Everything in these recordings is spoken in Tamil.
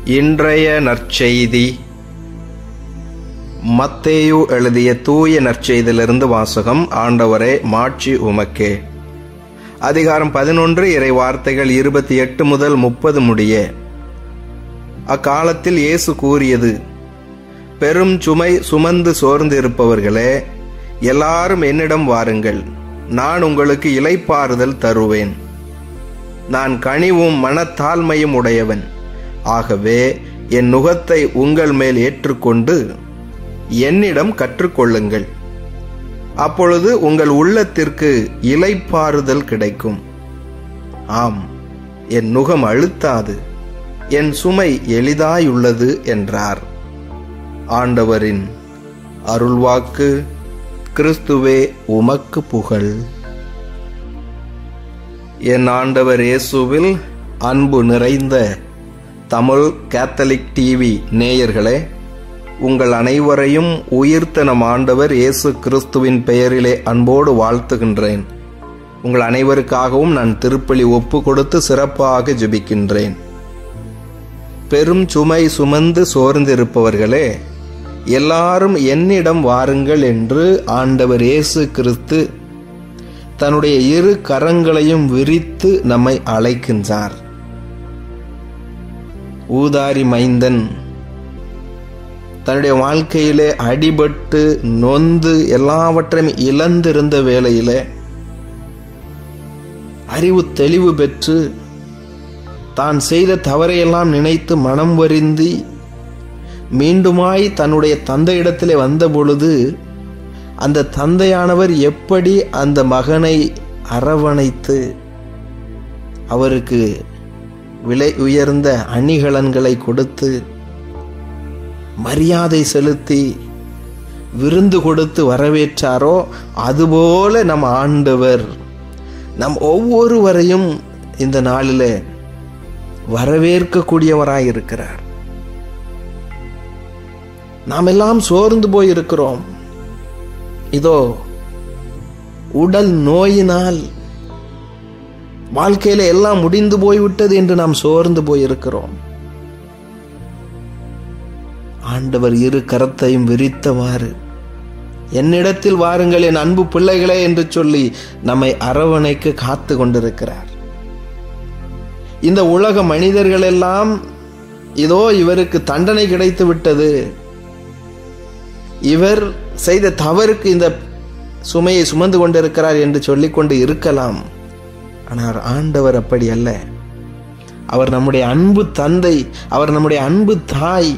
இன்றைய நற்செய்தி மத்தேயு எழுதிய தூய நற்செய்தியிலிருந்து வாசகம் ஆண்டவரே மாட்சி உமக்கே அதிகாரம் பதினொன்று இறை வார்த்தைகள் இருபத்தி எட்டு முதல் முப்பது முடிய அக்காலத்தில் இயேசு கூறியது பெரும் சுமை சுமந்து சோர்ந்து இருப்பவர்களே எல்லாரும் என்னிடம் வாருங்கள் நான் உங்களுக்கு இலைப்பாறுதல் தருவேன் நான் கனிவும் மனத்தாழ்மையும் உடையவன் ஆகவே என் நுகத்தை உங்கள் மேல் ஏற்றுக்கொண்டு என்னிடம் கற்றுக்கொள்ளுங்கள் அப்பொழுது உங்கள் உள்ளத்திற்கு இலைப்பாறுதல் கிடைக்கும் ஆம் என் நுகம் அழுத்தாது என் சுமை எளிதாயுள்ளது என்றார் ஆண்டவரின் அருள்வாக்கு கிறிஸ்துவே உமக்கு புகழ் என் ஆண்டவர் இயேசுவில் அன்பு நிறைந்த தமிழ் கேத்தலிக் டிவி நேயர்களே உங்கள் அனைவரையும் உயிர்த்த நம் ஆண்டவர் இயேசு கிறிஸ்துவின் பெயரிலே அன்போடு வாழ்த்துகின்றேன் உங்கள் அனைவருக்காகவும் நான் திருப்பலி ஒப்பு கொடுத்து சிறப்பாக ஜெபிக்கின்றேன் பெரும் சுமை சுமந்து சோர்ந்திருப்பவர்களே எல்லாரும் என்னிடம் வாருங்கள் என்று ஆண்டவர் இயேசு கிறிஸ்து தன்னுடைய இரு கரங்களையும் விரித்து நம்மை அழைக்கின்றார் ஊதாரி மைந்தன் தன்னுடைய வாழ்க்கையிலே அடிபட்டு நொந்து எல்லாவற்றையும் இழந்திருந்த வேளையிலே அறிவு தெளிவு பெற்று தான் செய்த தவறையெல்லாம் நினைத்து மனம் வருந்தி மீண்டுமாய் தன்னுடைய தந்தையிடத்திலே வந்த பொழுது அந்த தந்தையானவர் எப்படி அந்த மகனை அரவணைத்து அவருக்கு விலை உயர்ந்த அணிகலன்களை கொடுத்து மரியாதை செலுத்தி விருந்து கொடுத்து வரவேற்றாரோ அதுபோல நம் ஆண்டவர் நம் ஒவ்வொருவரையும் இந்த நாளில் வரவேற்கக்கூடியவராய் இருக்கிறார் நாம் எல்லாம் சோர்ந்து போய் இருக்கிறோம் இதோ உடல் நோயினால் வாழ்க்கையில எல்லாம் முடிந்து போய்விட்டது என்று நாம் சோர்ந்து போயிருக்கிறோம் ஆண்டவர் இரு கரத்தையும் விரித்தவாறு என்னிடத்தில் வாருங்கள் என் அன்பு பிள்ளைகளே என்று சொல்லி நம்மை அரவணைக்கு காத்து கொண்டிருக்கிறார் இந்த உலக மனிதர்கள் எல்லாம் இதோ இவருக்கு தண்டனை கிடைத்து விட்டது இவர் செய்த தவறுக்கு இந்த சுமையை சுமந்து கொண்டிருக்கிறார் என்று சொல்லிக்கொண்டு இருக்கலாம் ஆனால் ஆண்டவர் அப்படி அல்ல அவர் நம்முடைய அன்பு தந்தை அவர் நம்முடைய அன்பு தாய்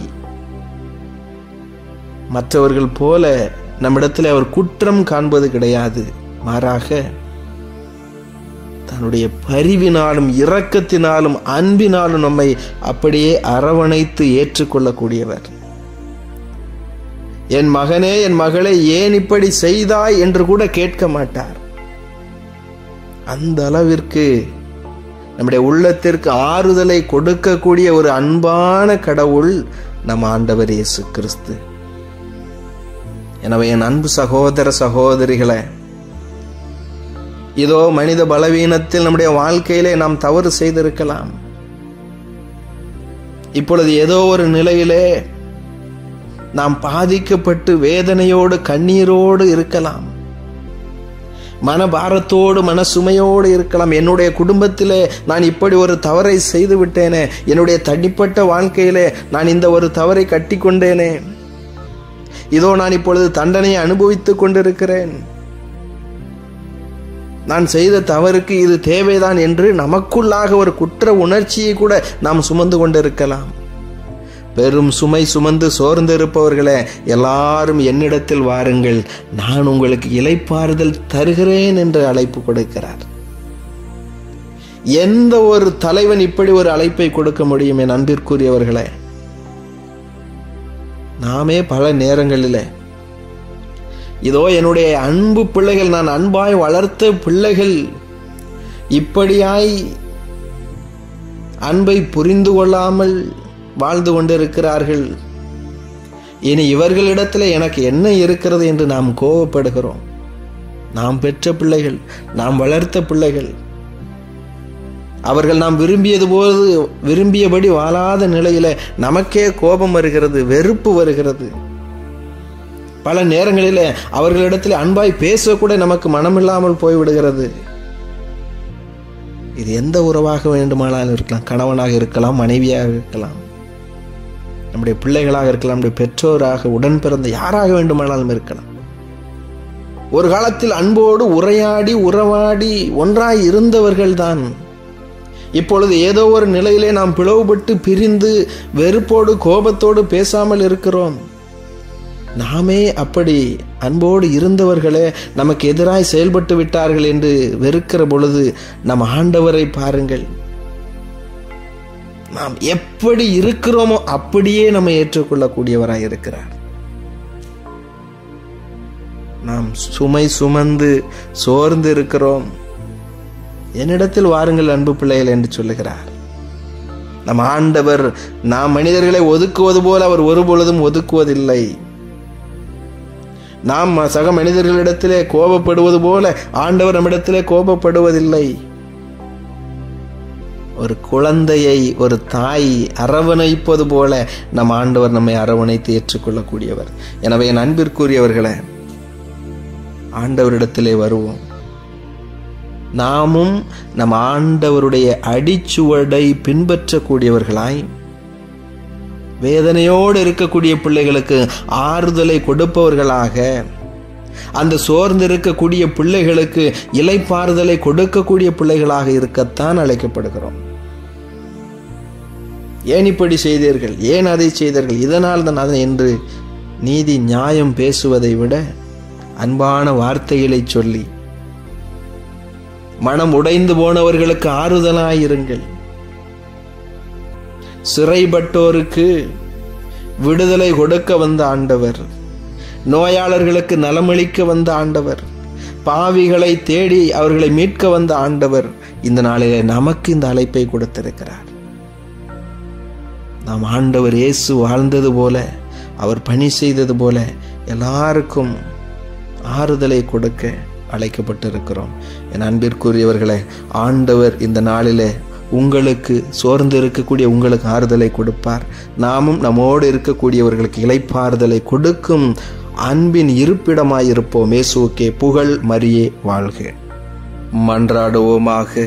மற்றவர்கள் போல நம்மிடத்தில் அவர் குற்றம் காண்பது கிடையாது மாறாக தன்னுடைய பரிவினாலும் இரக்கத்தினாலும் அன்பினாலும் நம்மை அப்படியே அரவணைத்து ஏற்றுக்கொள்ளக்கூடியவர் என் மகனே என் மகளை ஏன் இப்படி செய்தாய் என்று கூட கேட்க மாட்டார் அந்த அளவிற்கு நம்முடைய உள்ளத்திற்கு ஆறுதலை கொடுக்கக்கூடிய ஒரு அன்பான கடவுள் நம் ஆண்டவர் இயேசு கிறிஸ்து எனவே என் அன்பு சகோதர சகோதரிகளை இதோ மனித பலவீனத்தில் நம்முடைய வாழ்க்கையிலே நாம் தவறு செய்திருக்கலாம் இப்பொழுது ஏதோ ஒரு நிலையிலே நாம் பாதிக்கப்பட்டு வேதனையோடு கண்ணீரோடு இருக்கலாம் மனபாரத்தோடு மனசுமையோடு இருக்கலாம் என்னுடைய குடும்பத்திலே நான் இப்படி ஒரு தவறை செய்து விட்டேனே என்னுடைய தனிப்பட்ட வாழ்க்கையிலே நான் இந்த ஒரு தவறை கட்டி கொண்டேனே இதோ நான் இப்பொழுது தண்டனையை அனுபவித்துக் கொண்டிருக்கிறேன் நான் செய்த தவறுக்கு இது தேவைதான் என்று நமக்குள்ளாக ஒரு குற்ற உணர்ச்சியை கூட நாம் சுமந்து கொண்டிருக்கலாம் பெரும் சுமை சுமந்து சோர்ந்திருப்பவர்களே எல்லாரும் என்னிடத்தில் வாருங்கள் நான் உங்களுக்கு இலைப்பாறுதல் தருகிறேன் என்று அழைப்பு கொடுக்கிறார் எந்த ஒரு தலைவன் இப்படி ஒரு அழைப்பை கொடுக்க முடியும் என் அன்பிற்குரியவர்களே நாமே பல நேரங்களில் இதோ என்னுடைய அன்பு பிள்ளைகள் நான் அன்பாய் வளர்த்த பிள்ளைகள் இப்படியாய் அன்பை புரிந்து கொள்ளாமல் வாழ்ந்து கொண்டிருக்கிறார்கள் இனி இவர்களிடத்தில் எனக்கு என்ன இருக்கிறது என்று நாம் கோபப்படுகிறோம் நாம் பெற்ற பிள்ளைகள் நாம் வளர்த்த பிள்ளைகள் அவர்கள் நாம் விரும்பியது போது விரும்பியபடி வாழாத நிலையில நமக்கே கோபம் வருகிறது வெறுப்பு வருகிறது பல நேரங்களில் அவர்களிடத்தில் அன்பாய் பேசக்கூட நமக்கு மனமில்லாமல் போய்விடுகிறது இது எந்த உறவாக வேண்டுமானாலும் இருக்கலாம் கணவனாக இருக்கலாம் மனைவியாக இருக்கலாம் நம்முடைய பிள்ளைகளாக இருக்கலாம் நம்முடைய பெற்றோராக உடன் பிறந்த யாராக வேண்டுமானாலும் இருக்கலாம் ஒரு காலத்தில் அன்போடு உரையாடி உறவாடி ஒன்றாய் இருந்தவர்கள் தான் இப்பொழுது ஏதோ ஒரு நிலையிலே நாம் பிளவுபட்டு பிரிந்து வெறுப்போடு கோபத்தோடு பேசாமல் இருக்கிறோம் நாமே அப்படி அன்போடு இருந்தவர்களே நமக்கு எதிராய் செயல்பட்டு விட்டார்கள் என்று வெறுக்கிற பொழுது நம் ஆண்டவரை பாருங்கள் நாம் எப்படி இருக்கிறோமோ அப்படியே நம்ம ஏற்றுக்கொள்ளக்கூடியவராய் இருக்கிறார் நாம் சுமை சுமந்து சோர்ந்து இருக்கிறோம் என்னிடத்தில் வாருங்கள் அன்பு பிள்ளைகள் என்று சொல்லுகிறார் நம் ஆண்டவர் நாம் மனிதர்களை ஒதுக்குவது போல அவர் ஒருபொழுதும் ஒதுக்குவதில்லை நாம் சக மனிதர்களிடத்திலே கோபப்படுவது போல ஆண்டவர் நம்மிடத்திலே கோபப்படுவதில்லை ஒரு குழந்தையை ஒரு தாய் அரவணைப்பது போல நம் ஆண்டவர் நம்மை அரவணைத்து ஏற்றுக்கொள்ளக்கூடியவர் எனவே என் அன்பிற்குரியவர்களே ஆண்டவரிடத்திலே வருவோம் நாமும் நம் ஆண்டவருடைய அடிச்சுவடை பின்பற்றக்கூடியவர்களாய் வேதனையோடு இருக்கக்கூடிய பிள்ளைகளுக்கு ஆறுதலை கொடுப்பவர்களாக அந்த சோர்ந்து இருக்கக்கூடிய பிள்ளைகளுக்கு இலைப்பாறுதலை கொடுக்கக்கூடிய பிள்ளைகளாக இருக்கத்தான் அழைக்கப்படுகிறோம் ஏன் இப்படி செய்தீர்கள் ஏன் அதை செய்தீர்கள் இதனால் தான் அதை என்று நீதி நியாயம் பேசுவதை விட அன்பான வார்த்தைகளை சொல்லி மனம் உடைந்து போனவர்களுக்கு ஆறுதலாயிருங்கள் சிறைப்பட்டோருக்கு விடுதலை கொடுக்க வந்த ஆண்டவர் நோயாளர்களுக்கு நலமளிக்க வந்த ஆண்டவர் பாவிகளை தேடி அவர்களை மீட்க வந்த ஆண்டவர் இந்த நாளிலே நமக்கு இந்த அழைப்பை கொடுத்திருக்கிறார் நாம் ஆண்டவர் இயேசு வாழ்ந்தது போல அவர் பணி செய்தது போல எல்லாருக்கும் ஆறுதலை கொடுக்க அழைக்கப்பட்டிருக்கிறோம் என் அன்பிற்குரியவர்களே ஆண்டவர் இந்த நாளிலே உங்களுக்கு சோர்ந்து இருக்கக்கூடிய உங்களுக்கு ஆறுதலை கொடுப்பார் நாமும் நம்மோடு இருக்கக்கூடியவர்களுக்கு இலைப்பாறுதலை கொடுக்கும் அன்பின் இருப்பிடமாயிருப்போம் இயேசுக்கே புகழ் மரியே வாழ்க மன்றாடுவோமாக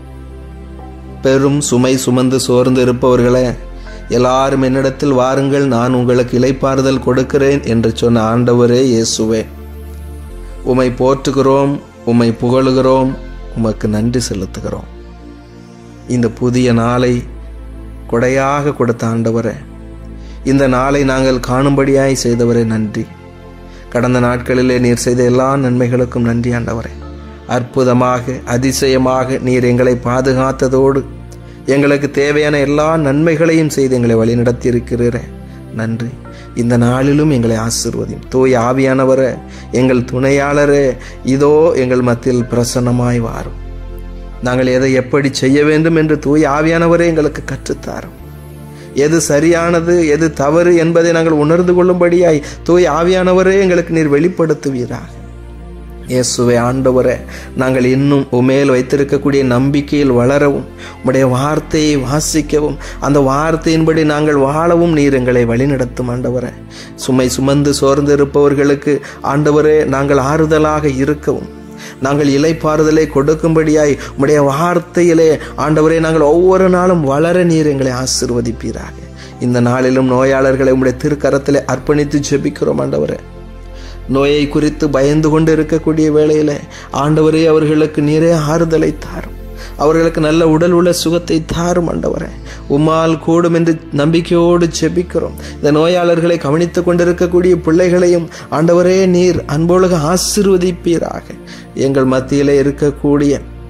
பெரும் சுமை சுமந்து சோர்ந்து இருப்பவர்களே எல்லாரும் என்னிடத்தில் வாருங்கள் நான் உங்களுக்கு இலைப்பாறுதல் கொடுக்கிறேன் என்று சொன்ன ஆண்டவரே இயேசுவே உம்மை போற்றுகிறோம் உம்மை புகழுகிறோம் உமக்கு நன்றி செலுத்துகிறோம் இந்த புதிய நாளை கொடையாக கொடுத்த ஆண்டவரே இந்த நாளை நாங்கள் காணும்படியாய் செய்தவரே நன்றி கடந்த நாட்களிலே நீர் செய்த எல்லா நன்மைகளுக்கும் நன்றி ஆண்டவரே அற்புதமாக அதிசயமாக நீர் எங்களை பாதுகாத்ததோடு எங்களுக்கு தேவையான எல்லா நன்மைகளையும் செய்து எங்களை வழிநடத்தி இருக்கிறீரே நன்றி இந்த நாளிலும் எங்களை ஆசிர்வதியும் தூய் ஆவியானவரே எங்கள் துணையாளரே இதோ எங்கள் மத்தியில் பிரசன்னமாய் வாரும் நாங்கள் எதை எப்படி செய்ய வேண்டும் என்று தூய் ஆவியானவரே எங்களுக்கு கற்றுத்தாரும் எது சரியானது எது தவறு என்பதை நாங்கள் உணர்ந்து கொள்ளும்படியாய் தூய் ஆவியானவரே எங்களுக்கு நீர் வெளிப்படுத்துவீராக இயேசுவை ஆண்டவரே நாங்கள் இன்னும் உமேல் வைத்திருக்கக்கூடிய நம்பிக்கையில் வளரவும் உம்முடைய வார்த்தையை வாசிக்கவும் அந்த வார்த்தையின்படி நாங்கள் வாழவும் நீர் எங்களை வழிநடத்தும் ஆண்டவரே சுமை சுமந்து சோர்ந்து இருப்பவர்களுக்கு ஆண்டவரே நாங்கள் ஆறுதலாக இருக்கவும் நாங்கள் இலைப்பாறுதலை கொடுக்கும்படியாய் உம்முடைய வார்த்தையிலே ஆண்டவரே நாங்கள் ஒவ்வொரு நாளும் வளர நீர் எங்களை ஆசிர்வதிப்பீராக இந்த நாளிலும் நோயாளர்களை உம்முடைய திருக்கரத்திலே அர்ப்பணித்து ஜெபிக்கிறோம் ஆண்டவரே நோயை குறித்து பயந்து கொண்டு இருக்கக்கூடிய வேளையில ஆண்டவரே அவர்களுக்கு நீரே ஆறுதலை தாரும் அவர்களுக்கு நல்ல உடல் உள்ள சுகத்தை தாரும் ஆண்டவரே உம்மால் கூடும் என்று நம்பிக்கையோடு செபிக்கிறோம் இந்த நோயாளர்களை கவனித்துக் கொண்டிருக்கக்கூடிய பிள்ளைகளையும் ஆண்டவரே நீர் அன்பொழுக ஆசிர்வதிப்பீராக எங்கள் மத்தியிலே இருக்கக்கூடிய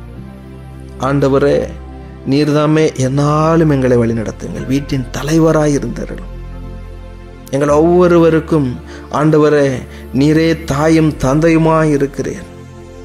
ஆண்டவரே நீர்தாமே என்னாலும் எங்களை வழிநடத்துங்கள் வீட்டின் தலைவராய் இருந்தருளும் எங்கள் ஒவ்வொருவருக்கும் ஆண்டவரே நீரே தாயும் தந்தையுமாய் இருக்கிறேன்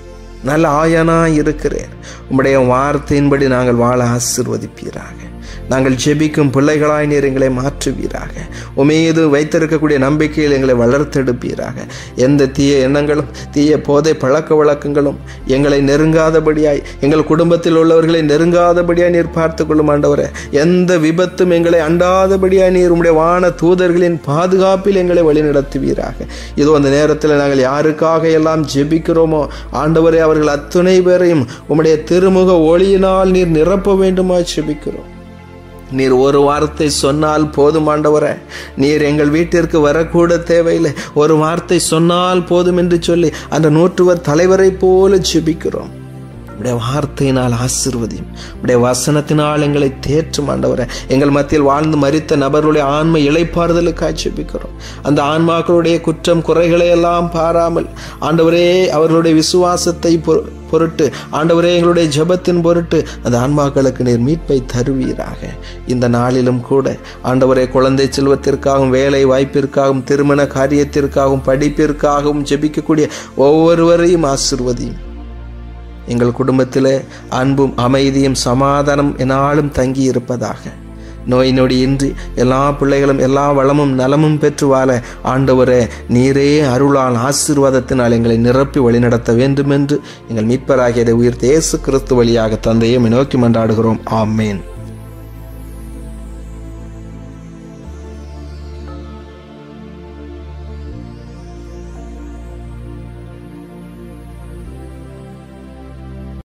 நல்ல ஆயனாய் இருக்கிறேன் உம்முடைய வார்த்தையின்படி நாங்கள் வாழ ஆசிர்வதிப்பீராக நாங்கள் ஜெபிக்கும் பிள்ளைகளாய் நீர் எங்களை மாற்றுவீராக உமீது வைத்திருக்கக்கூடிய நம்பிக்கையில் எங்களை வளர்த்தெடுப்பீராக எந்த தீய எண்ணங்களும் தீய போதை பழக்க வழக்கங்களும் எங்களை நெருங்காதபடியாய் எங்கள் குடும்பத்தில் உள்ளவர்களை நெருங்காதபடியாய் நீர் பார்த்து கொள்ளும் ஆண்டவரே எந்த விபத்தும் எங்களை அண்டாதபடியாய் நீர் உம்முடைய வான தூதர்களின் பாதுகாப்பில் எங்களை வழிநடத்துவீராக இதோ அந்த நேரத்தில் நாங்கள் யாருக்காக எல்லாம் ஜெபிக்கிறோமோ ஆண்டவரே அவர்கள் அத்துணை பேரையும் உம்முடைய திருமுக ஒளியினால் நீர் நிரப்ப வேண்டுமாய் ஜெபிக்கிறோம் நீர் ஒரு வார்த்தை சொன்னால் போதும் ஆண்டவரே நீர் எங்கள் வீட்டிற்கு வரக்கூட தேவையில்லை ஒரு வார்த்தை சொன்னால் போதும் என்று சொல்லி அந்த நூற்றுவர் தலைவரை போல ஜெபிக்கிறோம் உடைய வார்த்தையினால் ஆசிர்வதியும் உடைய வசனத்தினால் எங்களை தேற்றும் ஆண்டவரை எங்கள் மத்தியில் வாழ்ந்து மறித்த நபர்களுடைய ஆன்ம இழைப்பாறுதலுக்காய் ஜெபிக்கிறோம் அந்த ஆன்மாக்களுடைய குற்றம் குறைகளை எல்லாம் பாராமல் ஆண்டவரே அவர்களுடைய விசுவாசத்தை பொருட்டு ஆண்டவரே எங்களுடைய ஜபத்தின் பொருட்டு அந்த ஆன்மாக்களுக்கு நீர் மீட்பை தருவீராக இந்த நாளிலும் கூட ஆண்டவரே குழந்தை செல்வத்திற்காகவும் வேலை வாய்ப்பிற்காகவும் திருமண காரியத்திற்காகவும் படிப்பிற்காகவும் ஜெபிக்கக்கூடிய ஒவ்வொருவரையும் ஆசிர்வதியும் எங்கள் குடும்பத்தில் அன்பும் அமைதியும் சமாதானம் என்னாலும் தங்கி இருப்பதாக நோய் நொடி இன்றி எல்லா பிள்ளைகளும் எல்லா வளமும் நலமும் பெற்று வாழ ஆண்டவரே நீரே அருளால் ஆசீர்வாதத்தினால் எங்களை நிரப்பி வழிநடத்த வேண்டும் என்று எங்கள் மீட்பராகியதை உயிர் இயேசு கிறிஸ்து வழியாக தந்தையை நோக்கி மன்றாடுகிறோம் ஆமேன்